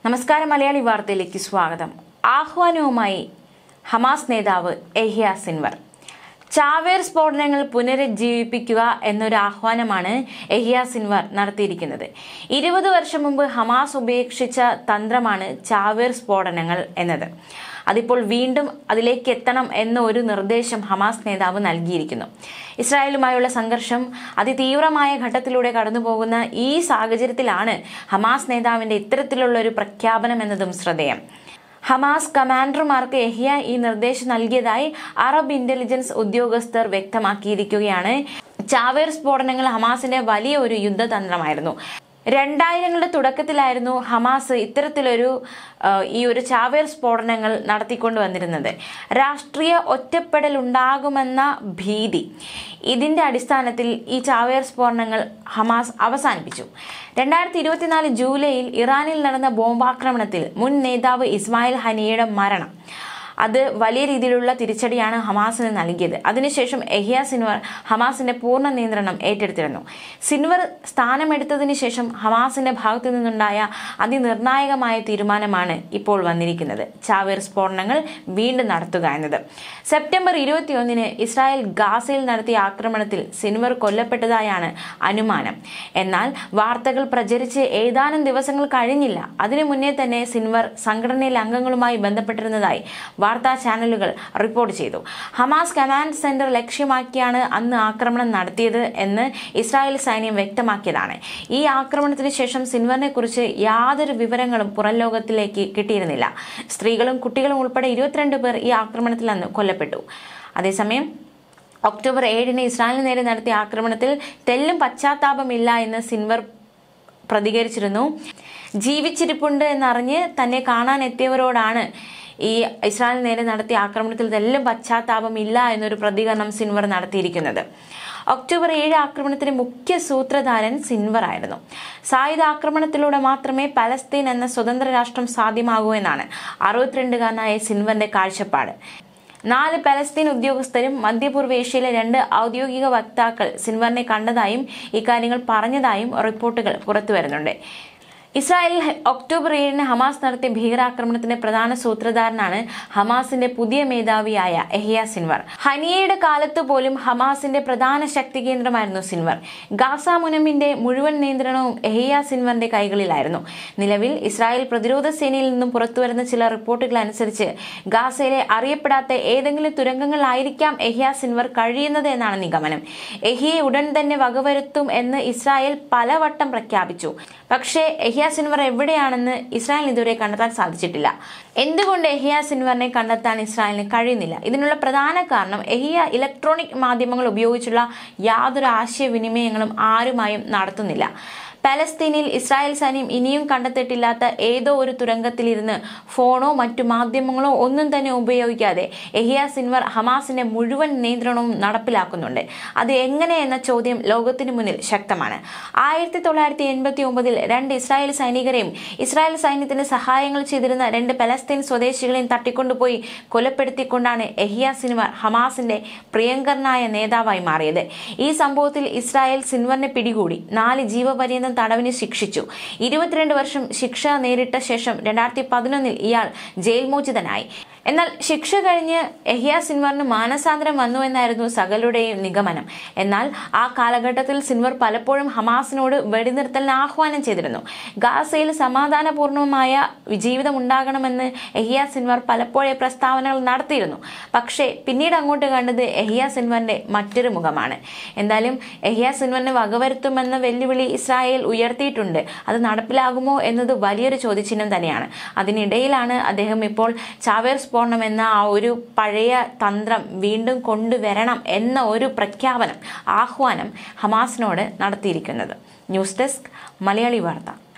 നമസ്കാരം മലയാളി വാർത്തയിലേക്ക് സ്വാഗതം ആഹ്വാനവുമായി ഹമാസ് നേതാവ് എഹിയ സിൻവർ ചാവേർ സ്ഫോടനങ്ങൾ പുനരുജ്ജീവിപ്പിക്കുക എന്നൊരു ആഹ്വാനമാണ് എഹിയ സിൻവർ നടത്തിയിരിക്കുന്നത് ഇരുപത് വർഷം മുമ്പ് ഹമാസ് ഉപേക്ഷിച്ച തന്ത്രമാണ് ചാവേർ സ്ഫോടനങ്ങൾ എന്നത് അതിപ്പോൾ വീണ്ടും അതിലേക്ക് എത്തണം എന്ന ഒരു നിർദ്ദേശം ഹമാസ് നേതാവ് നൽകിയിരിക്കുന്നു ഇസ്രായേലുമായുള്ള സംഘർഷം അതിതീവ്രമായ ഘട്ടത്തിലൂടെ കടന്നുപോകുന്ന ഈ സാഹചര്യത്തിലാണ് ഹമാസ് നേതാവിന്റെ ഇത്തരത്തിലുള്ള ഒരു പ്രഖ്യാപനം എന്നതും ശ്രദ്ധേയം ഹമാസ് കമാൻഡർമാർക്ക് എഹിയ ഈ നിർദ്ദേശം നൽകിയതായി അറബ് ഇന്റലിജൻസ് ഉദ്യോഗസ്ഥർ വ്യക്തമാക്കിയിരിക്കുകയാണ് ചാവേർ സ്ഫോടനങ്ങൾ ഹമാസിന്റെ വലിയ ഒരു യുദ്ധതന്ത്രമായിരുന്നു രണ്ടായിരങ്ങളുടെ തുടക്കത്തിലായിരുന്നു ഹമാസ് ഇത്തരത്തിലൊരു ആ, ഈ ഒരു ചാവേർ സ്ഫോടനങ്ങൾ നടത്തിക്കൊണ്ട് വന്നിരുന്നത് രാഷ്ട്രീയ ഒറ്റപ്പെടൽ ഉണ്ടാകുമെന്ന ഭീതി ഇതിന്റെ അടിസ്ഥാനത്തിൽ ഈ ചാവേർ സ്ഫോടനങ്ങൾ ഹമാസ് അവസാനിപ്പിച്ചു രണ്ടായിരത്തി ഇരുപത്തിനാല് ജൂലൈയിൽ ഇറാനിൽ നടന്ന ബോംബാക്രമണത്തിൽ മുൻ നേതാവ് ഇസ്മായിൽ ഹനിയയുടെ മരണം അത് വലിയ രീതിയിലുള്ള തിരിച്ചടിയാണ് ഹമാസിന് നൽകിയത് അതിനുശേഷം എഹിയ സിൻവർ ഹമാസിന്റെ പൂർണ്ണ നിയന്ത്രണം ഏറ്റെടുത്തിരുന്നു സിൻവർ സ്ഥാനമെടുത്തതിന് ശേഷം ഹമാസിന്റെ ഭാഗത്തു നിന്നുണ്ടായ അതിനിർണായകമായ തീരുമാനമാണ് ഇപ്പോൾ വന്നിരിക്കുന്നത് ചാവേർ സ്ഫോടനങ്ങൾ വീണ്ടും നടത്തുക എന്നത് സെപ്റ്റംബർ ഇരുപത്തിയൊന്നിന് ഇസ്രായേൽ ഗാസയിൽ നടത്തിയ ആക്രമണത്തിൽ സിൻവർ കൊല്ലപ്പെട്ടതായാണ് അനുമാനം എന്നാൽ വാർത്തകൾ പ്രചരിച്ച് ഏതാനും ദിവസങ്ങൾ കഴിഞ്ഞില്ല അതിനു മുന്നേ തന്നെ സിൻവർ സംഘടനയിലെ അംഗങ്ങളുമായി ബന്ധപ്പെട്ടിരുന്നതായി വാർത്താ ചാനലുകൾ റിപ്പോർട്ട് ചെയ്തു ഹമാസ് കമാൻഡ് സെന്റർ ലക്ഷ്യമാക്കിയാണ് അന്ന് ആക്രമണം നടത്തിയത് എന്ന് ഇസ്രായേൽ സൈന്യം വ്യക്തമാക്കിയതാണ് ഈ ആക്രമണത്തിന് ശേഷം സിൻവറിനെ കുറിച്ച് യാതൊരു വിവരങ്ങളും പുറം ലോകത്തിലേക്ക് കിട്ടിയിരുന്നില്ല സ്ത്രീകളും കുട്ടികളും ഉൾപ്പെടെ ഇരുപത്തിരണ്ട് പേർ ഈ ആക്രമണത്തിൽ അന്ന് കൊല്ലപ്പെട്ടു അതേസമയം ഒക്ടോബർ ഏഴിന് ഇസ്രായേലിന് നേരെ നടത്തിയ ആക്രമണത്തിൽ തെല്ലും പശ്ചാത്താപമില്ല എന്ന് സിൻവർ പ്രതികരിച്ചിരുന്നു ജീവിച്ചിരിപ്പുണ്ട് എന്നറിഞ്ഞ് തന്നെ കാണാൻ എത്തിയവരോടാണ് ഈ ഇസ്രായേലിന് നേരെ നടത്തിയ ആക്രമണത്തിൽ തെല്ലും പശ്ചാത്താപമില്ല എന്നൊരു പ്രതികരണം സിൻവർ നടത്തിയിരിക്കുന്നത് ഒക്ടോബർ ഏഴ് ആക്രമണത്തിന്റെ മുഖ്യ സൂത്രധാരൻ സിൻവർ ആയിരുന്നു സായുധ ആക്രമണത്തിലൂടെ മാത്രമേ പലസ്തീൻ എന്ന സ്വതന്ത്ര രാഷ്ട്രം സാധ്യമാകൂ എന്നാണ് അറുപത്തിരണ്ടുകാരനായ സിൻവറിന്റെ കാഴ്ചപ്പാട് നാല് പലസ്തീൻ ഉദ്യോഗസ്ഥരും മധ്യപൂർവ്വ ഏഷ്യയിലെ രണ്ട് ഔദ്യോഗിക വക്താക്കൾ സിൻവറിനെ കണ്ടതായും ഇക്കാര്യങ്ങൾ പറഞ്ഞതായും റിപ്പോർട്ടുകൾ പുറത്തുവരുന്നുണ്ട് ഇസ്രായേലിൽ ഒക്ടോബർ ഏഴിന് ഹമാസ് നടത്തിയ ഭീകരാക്രമണത്തിന്റെ പ്രധാന സൂത്രധാരനാണ് ഹമാസിന്റെ പുതിയ മേധാവിയായ എഹിയ സിൻവർ ഹനിയയുടെ കാലത്ത് പോലും ഹമാസിന്റെ പ്രധാന ശക്തി കേന്ദ്രമായിരുന്നു സിൻവർ ഗാസ മുനമ്പിന്റെ മുഴുവൻ നിയന്ത്രണവും എഹിയ സിൻവറിന്റെ കൈകളിലായിരുന്നു നിലവിൽ ഇസ്രായേൽ പ്രതിരോധ സേനയിൽ നിന്നും പുറത്തുവരുന്ന ചില റിപ്പോർട്ടുകൾ അനുസരിച്ച് ഗാസയിലെ അറിയപ്പെടാത്ത ഏതെങ്കിലും തുരങ്കങ്ങളിലായിരിക്കാം എഹിയ സിൻവർ കഴിയുന്നത് എന്നാണ് നിഗമനം എഹിയെ ഉടൻ തന്നെ വകവരുത്തും എന്ന് ഇസ്രായേൽ പലവട്ടം പ്രഖ്യാപിച്ചു പക്ഷേ എഹിയ സിൻവർ എവിടെയാണെന്ന് ഇസ്രായേലിന് ഇതുവരെ കണ്ടെത്താൻ സാധിച്ചിട്ടില്ല എന്തുകൊണ്ട് എഹിയ സിൻവറിനെ കണ്ടെത്താൻ ഇസ്രായേലിന് കഴിയുന്നില്ല ഇതിനുള്ള പ്രധാന കാരണം എഹിയ ഇലക്ട്രോണിക് മാധ്യമങ്ങൾ ഉപയോഗിച്ചുള്ള യാതൊരു ആശയവിനിമയങ്ങളും ആരുമായും നടത്തുന്നില്ല പലസ്തീനിൽ ഇസ്രായേൽ സൈന്യം ഇനിയും കണ്ടെത്തിയിട്ടില്ലാത്ത ഏതോ ഒരു തുരങ്കത്തിലിരുന്ന് ഫോണോ മറ്റു മാധ്യമങ്ങളോ ഒന്നും തന്നെ ഉപയോഗിക്കാതെ എഹിയ സിൻവർ ഹമാസിന്റെ മുഴുവൻ നിയന്ത്രണവും നടപ്പിലാക്കുന്നുണ്ട് അത് എങ്ങനെ എന്ന ചോദ്യം ലോകത്തിന് മുന്നിൽ ശക്തമാണ് ആയിരത്തി തൊള്ളായിരത്തി എൺപത്തി ഒമ്പതിൽ രണ്ട് ഇസ്രായേൽ സൈനികരെയും ഇസ്രായേൽ സൈന്യത്തിന് സഹായങ്ങൾ ചെയ്തിരുന്ന രണ്ട് പലസ്തീൻ സ്വദേശികളെയും തട്ടിക്കൊണ്ടുപോയി കൊലപ്പെടുത്തിക്കൊണ്ടാണ് എഹിയ സിൻവർ ഹമാസിന്റെ പ്രിയങ്കരനായ നേതാവായി മാറിയത് ഈ സംഭവത്തിൽ ഇസ്രായേൽ സിൻവറിനെ പിടികൂടി നാല് ജീവപര്യന്തം തടവിന് ശിക്ഷിച്ചു ഇരുപത്തിരണ്ട് വർഷം ശിക്ഷ നേരിട്ട ശേഷം രണ്ടായിരത്തി പതിനൊന്നിൽ ഇയാൾ ജയിൽ മോചിതനായി എന്നാൽ ശിക്ഷ കഴിഞ്ഞ് എഹിയ സിൻവറിന് മാനസാന്തരം വന്നു എന്നായിരുന്നു സകലുടെയും നിഗമനം എന്നാൽ ആ കാലഘട്ടത്തിൽ സിൻവർ പലപ്പോഴും ഹമാസിനോട് വെടിനിർത്തലിന് ആഹ്വാനം ചെയ്തിരുന്നു ഗാസയിൽ സമാധാനപൂർണമായ ജീവിതം ഉണ്ടാകണമെന്ന് എഹിയ സിൻവർ പലപ്പോഴേ പ്രസ്താവനകൾ നടത്തിയിരുന്നു പക്ഷേ പിന്നീട് അങ്ങോട്ട് കണ്ടത് എഹിയ സിൻവറിന്റെ മറ്റൊരു മുഖമാണ് എന്തായാലും എഹിയ സിൻവറിനെ വകവരുത്തുമെന്ന വെല്ലുവിളി ഇസ്രായേൽ ഉയർത്തിയിട്ടുണ്ട് അത് നടപ്പിലാകുമോ എന്നത് വലിയൊരു ചോദ്യചിഹ്നം തന്നെയാണ് അതിനിടയിലാണ് അദ്ദേഹം ഇപ്പോൾ ചാവേർ സ്ഫോടനം എന്ന ആ ഒരു പഴയ തന്ത്രം വീണ്ടും കൊണ്ടുവരണം എന്ന ഒരു പ്രഖ്യാപനം ആഹ്വാനം ഹമാസിനോട് നടത്തിയിരിക്കുന്നത് ന്യൂസ് ഡെസ്ക് മലയാളി വാർത്ത